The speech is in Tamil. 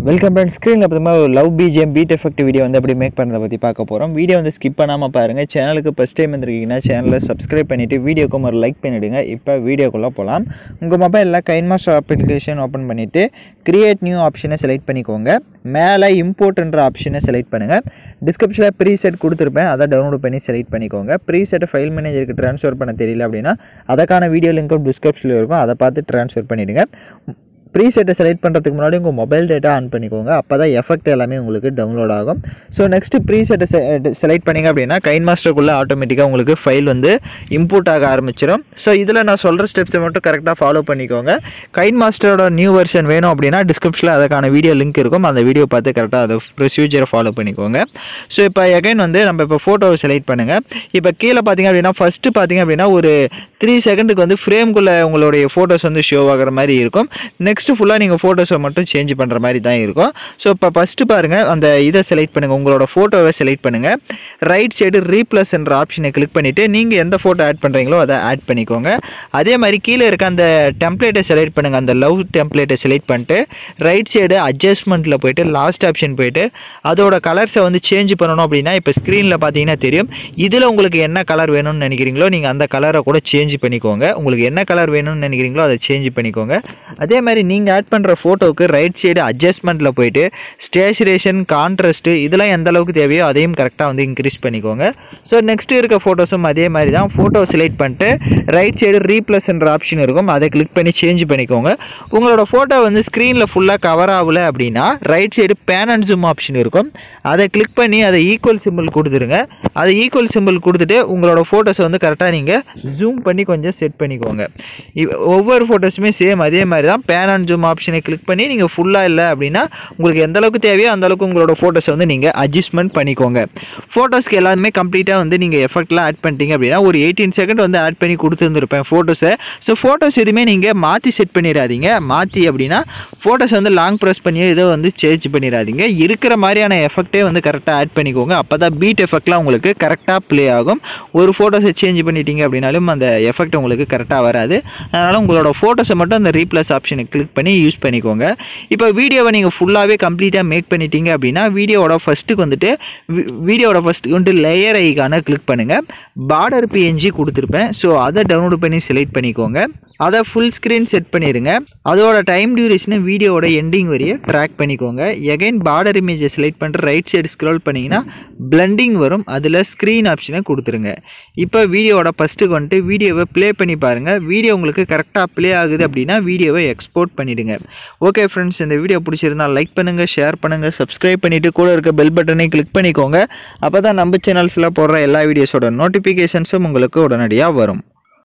வெல்கம் ஃப்ரெண்ட் ஸ்க்ரீனில் பார்த்தீங்கன்னா ஒரு love BGM beat effect video வந்து எப்படி மேக் பண்ணுறதை பற்றி பார்க்க போகிறோம் வீடியோ வந்து ஸ்கிப் பண்ணாமல் பாருங்கள் சேனலுக்கு ஃபஸ்ட் டைம் வந்திருக்கீங்கன்னா சேனலை சப்ஸ்கிரைப் பண்ணிவிட்டு வீடியோக்கும் ஒரு லைக் பண்ணிவிடுங்க இப்போ வீடியோக்குள்ளே போகலாம் உங்கள் மொபைலில் கைன் மாஸ்டர் அப்ளிகேஷன் ஓப்பன் பண்ணிவிட்டு கிரியேட் நியூ ஆப்ஷனை செலக்ட் பண்ணிக்கோங்க மேலே இம்போர்ட்ன்ற ஆப்ஷனை செலக்ட் பண்ணுங்கள் டிஸ்கிரிப்ஷனில் ப்ரீசெட் கொடுத்துருப்பேன் அதை டவுன்லோட் பண்ணி செலக்ட் பண்ணிக்கோங்க ப்ரீசெட்டை ஃபைல் மேனேஜருக்கு ட்ரான்ஸ்ஃபர் பண்ண தெரியல அப்படின்னா அதுக்கான வீடியோ லிங்க்கும் டிஸ்கிரிப்ஷனில் இருக்கும் அதை பார்த்து ட்ரான்ஸ்ஃபர் பண்ணிவிடுங்க ப்ரீசெட்டை செலக்ட் பண்ணுறதுக்கு முன்னாடி உங்கள் மொபைல் டேட்டா ஆன் பண்ணிக்கோங்க அப்போ தான் எஃபெக்ட் எல்லாமே உங்களுக்கு டவுன்லோட் ஆகும் ஸோ நெக்ஸ்ட்டு ப்ரீசெட்டை செலக்ட் பண்ணிங்க அப்படின்னா கைன் மாஸ்டருக்குள்ளே ஆட்டோமேட்டிக்காக உங்களுக்கு ஃபைல் வந்து இம்போர்ட் ஆக ஆரம்பிச்சிடும் ஸோ இதில் நான் சொல்கிற ஸ்டெப்ஸை மட்டும் கரெக்டாக ஃபாலோ பண்ணிக்கோங்க கைன் மாஸ்டரோட நியூ வெர்ஷன் வேணும் அப்படின்னா டிஸ்கிரிப்ஷனில் அதுக்கான வீடியோ லிங்க் இருக்கும் அந்த வீடியோ பார்த்து கரெக்டாக அதை ப்ரொசீஜரை ஃபாலோ பண்ணிக்கோங்க ஸோ இப்போ எகைன் வந்து நம்ம இப்போ ஃபோட்டோவை செலக்ட் பண்ணுங்கள் இப்போ கீழே பார்த்தீங்க அப்படின்னா ஃபஸ்ட்டு பார்த்தீங்க அப்படின்னா ஒரு த்ரீ செகண்டுக்கு வந்து ஃப்ரேம்குள்ளே உங்களுடைய ஃபோட்டோஸ் வந்து ஷோ ஆகிற மாதிரி இருக்கும் நெக்ஸ்ட்டு ஃபுல்லாக நீங்கள் ஃபோட்டோஸை மட்டும் சேஞ்ச் பண்ணுற மாதிரி தான் இருக்கும் ஸோ இப்போ ஃபஸ்ட்டு பாருங்கள் அந்த இதை செலக்ட் பண்ணுங்கள் உங்களோட ஃபோட்டோவை செலக்ட் பண்ணுங்கள் ரைட் சைடு ரீப்ளஸ் என்ற ஆப்ஷனை கிளிக் பண்ணிவிட்டு நீங்கள் எந்த ஃபோட்டோ ஆட் பண்ணுறீங்களோ அதை ஆட் பண்ணிக்கோங்க அதே மாதிரி கீழே இருக்க அந்த டெம்ப்ளேட்டை செலக்ட் பண்ணுங்கள் அந்த லவ் டெம்ப்ளேட்டை செலக்ட் பண்ணிட்டு ரைட் சைடு அட்ஜஸ்ட்மெண்ட்டில் போயிட்டு லாஸ்ட் ஆப்ஷன் போயிட்டு அதோட கலர்ஸை வந்து சேஞ்ச் பண்ணணும் அப்படின்னா இப்போ ஸ்க்ரீனில் பார்த்தீங்கன்னா தெரியும் இதில் உங்களுக்கு என்ன கலர் வேணும்னு நினைக்கிறீங்களோ நீங்கள் அந்த கலரை கூட சேஞ்ச் பண்ணிக்கோங்க உங்களுக்கு என்ன கலர் வேணும்னு நினைக்கிறீங்களோ அதை சேஞ்ச் பண்ணிக்கோங்க அதே மாதிரி நீங்கள் ஆட் பண்ணுற ஃபோட்டோவுக்கு ரைட் சைடு அட்ஜஸ்ட்மெண்ட்டில் போயிட்டு ஸ்டேச்சுரேஷன் கான்ட்ராஸ்ட்டு இதெல்லாம் எந்த அளவுக்கு தேவையோ அதையும் கரெக்டாக வந்து இன்க்ரீஸ் பண்ணிக்கோங்க ஸோ நெக்ஸ்ட் இருக்க ஃபோட்டோஸும் அதே மாதிரி தான் ஃபோட்டோ செலக்ட் பண்ணிட்டு ரைட் சைடு ரீப்ளஸ்ன்ற ஆப்ஷன் இருக்கும் அதை கிளிக் பண்ணி சேஞ்ச் பண்ணிக்கோங்க உங்களோட ஃபோட்டோ வந்து ஸ்க்ரீனில் ஃபுல்லாக கவர் ஆகலை அப்படின்னா right side pan and zoom option இருக்கும் அதை கிளிக் பண்ணி அதை ஈக்குவல் சிம்பிள் கொடுத்துருங்க அதை ஈக்குவல் சிம்பிள் கொடுத்துட்டு உங்களோட ஃபோட்டோஸை வந்து கரெக்டாக நீங்கள் ஜூம் பண்ணி கொஞ்சம் செட் பண்ணிக்கோங்க இவ்- ஒவ்வொரு ஃபோட்டோஸுமே சேம் அதே மாதிரி தான் பேன் அண்ட் ஜூம் ஆப்ஷனை கிளிக் பண்ணி நீங்கள் ஃபுல்லாக இல்லை அப்படின்னா உங்களுக்கு எந்த அளவுக்கு தேவையோ அந்த அளவுக்கு உங்களோட ஃபோட்டோஸை வந்து நீங்கள் அட்ஜஸ்ட்மெண்ட் பண்ணிக்கோங்க ஃபோட்டோஸ்க்கு எல்லாருமே கம்ப்ளீட்டாக வந்து நீங்கள் எஃபெக்ட்லாம் ஆட் பண்ணிட்டீங்க அப்படின்னா ஒரு எயிட்டீன் செகண்ட் வந்து ஆட் பண்ணி கொடுத்துருந்துருப்பேன் ஃபோட்டோஸை ஸோ ஃபோட்டோஸ் எதுவுமே நீங்கள் மாற்றி செட் பண்ணிடாதீங்க மாற்றி அப்படின்னா ஃபோட்டோஸ் வந்து லாங் ப்ரெஸ் பண்ணி இதை வந்து சேஞ்ச் பண்ணிடாதீங்க இருக்கிற மாதிரியான எஃபெக்டே வந்து கரெக்டாக ஆட் பண்ணிக்கோங்க அப்போ தான் பீட் எஃபெக்ட்லாம் உங்களுக்கு கரெக்டாக ப்ளே ஆகும் ஒரு ஃபோட்டோஸை சேஞ்ச் பண்ணிட்டீங்க அப்படின்னாலும் அந்த எஃபெக்ட் உங்களுக்கு கரெக்டாக வராது அதனால் உங்களோட ஃபோட்டோஸை மட்டும் அந்த ரீப்ளஸ் ஆப்ஷனை கிளிக் பண்ணி யூஸ் பண்ணிக்கோங்க இப்போ வீடியோவை நீங்கள் ஃபுல்லாகவே கம்ப்ளீட்டாக மேக் பண்ணிட்டீங்க அப்படின்னா வீடியோவோட ஃபஸ்ட்டுக்கு வந்துட்டு வி- வீடியோவோட ஃபஸ்ட்டுக்கு வந்துட்டு லேயர் ஐக்கான கிளிக் பண்ணுங்கள் பார்டர் பிஎன்ஜி கொடுத்துருப்பேன் ஸோ அதை டவுன்லோட் பண்ணி செலக்ட் பண்ணிக்கோங்க அதை ஃபுல் ஸ்க்ரீன் செட் பண்ணிடுங்க அதோட டைம் டியூரேஷனை வீடியோவோட எண்டிங் வரைய ட்ராக் பண்ணிக்கோங்க எகைன் பார்டர் இமேஜை செலக்ட் பண்ணிட்டு ரைட் சைடு ஸ்க்ரோல் பண்ணிங்கன்னா பிளண்டிங் வரும் அதில் ஸ்க்ரீன் ஆப்ஷனை கொடுத்துருங்க இப்போ வீடியோவோட ஃபஸ்ட்டுக்கு வந்துட்டு வீடியோவை ப்ளே பண்ணி பாருங்கள் வீடியோ உங்களுக்கு கரெக்டாக ப்ளே ஆகுது அப்படின்னா வீடியோவை எக்ஸ்போர்ட் பண்ணிவிடுங்க ஓகே ஃப்ரெண்ட்ஸ் இந்த வீடியோ பிடிச்சிருந்தா லைக் பண்ணுங்கள் ஷேர் பண்ணுங்கள் சப்ஸ்கிரைப் பண்ணிவிட்டு கூட இருக்க பெல் பட்டனை கிளிக் பண்ணிக்கோங்க அப்போ தான் நம்ம சேனல்ஸில் போடுற எல்லா வீடியோஸோட நோட்டிஃபிகேஷன்ஸும் உங்களுக்கு உடனடியாக வரும்